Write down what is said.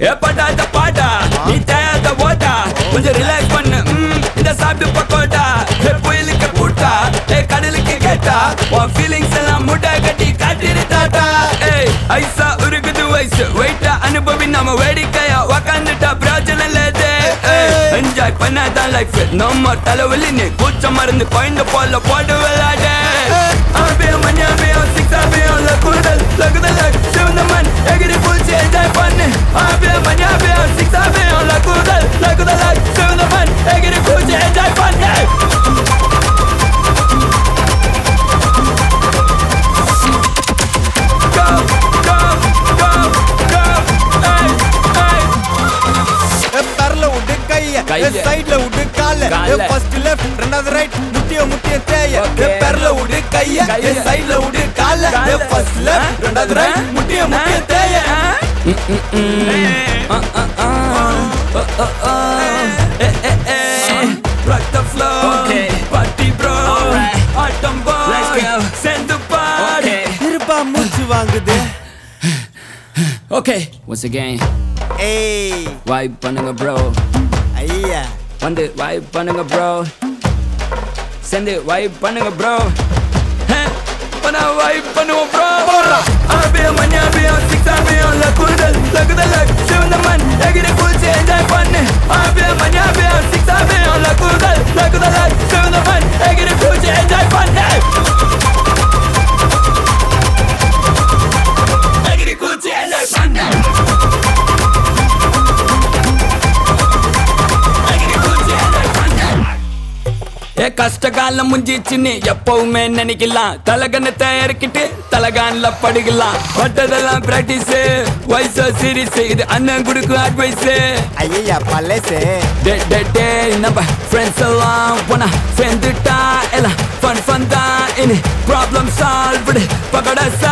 ஏ படாத பாடா நீ தேயாத ஓடா கொஞ்சம் ரிலாக்ஸ் பண்ணு ம், இத சாப்பிட்டு பக்கோடா ஏ புயலுக்கு பூட்டா ஏ கடலுக்கு கேட்டா உன் ஃபீலிங்ஸ் எல்லாம் முட்டை கட்டி காட்டிடு தாட்டா ஏய் ஐசா உருகுது வயசு வெயிட்டா அனுபவி நாம வேடிக்கையா உக்காந்துட்டா பிரோஜனம் இல்லது என்ஜாய் பண்ணாதான் லைஃப் நம்ம தலைவலி நீ கூச்ச மருந்து குழந்த போல போட்டு விளையாடு ஆபியம் மணியாபியம் சிக்ஸ் ஆபியம் லகுதல் லகுதல் சிவந்த மண் எகிரி பூச்சி என்ஜாய் பண்ணு ஆபியம் மணியாபியம் சிக்ஸ் ஆபியம் லகுதல் லகுதல் சிவந்த மண் எகிரி பூச்சி என்ஜாய் பண்ணு Go, go, go, go, hey, hey. பெரல விட்டு கைய கைய. சைடுல விட்டு கால கால. ஃபர்ஸ்ட் லெஃப்ட் ரெண்டாவது ரைட் முட்டிய முட்டிய தேய Okay. பெரல விட்டு கைய கைய. சைடுல விட்டு கால கால. ஃபர்ஸ்ட் லெஃப்ட் ரெண்டாவது ரைட் முட்டிய முட்டிய தேய Rock the floor, Okay. party bro, Alright. autumn boy, Let's go. send the party. Okay. இருப்பா மூச்சு வாங்குது Okay, once again, ஏய் vibe பண்ணுங்க bro. ஐயா வந்து vibe பண்ணுங்க bro. Send it vibe பண்ணுங்க bro. Hey, பண்ணா vibe பண்ணுவோம் bro. ஆபியம் மணியாபியம் six ஆபியம் லகுதல் லகுதல் சிவந்த மண் எகிரி குளிச்சு enjoy பண்ணு ஆபியம் மணியாபியம் six ஆபியம் லகுதல் லகுதல் சிவந்த மண் எகிரி குளிச்சு enjoy பண்ணு எகிரி குளிச்சு enjoy பண்ணு எகிரி குளிச்சு enjoy பண்ணு ஏ கஷ்ட காலம் முஞ்சிச்சுன்னு எப்பவுமே நினைக்கலாம் தலகணத்தை இறக்கிட்டு தலகான்ல படுக்கலாம் பட்டதெல்லாம் பிராக்டிஸ் வயசோ சீரிஸ் இது அண்ணன் கொடுக்கும் அட்வைஸ் ஐயா பழசு டே டே டே நம்ம ஃப்ரெண்ட்ஸ் எல்லாம் போனா சேர்ந்துட்டா எல்லாம் ஃபன் ஃபன் தான் இனி ப்ராப்ளம் சால்வ்டு பகட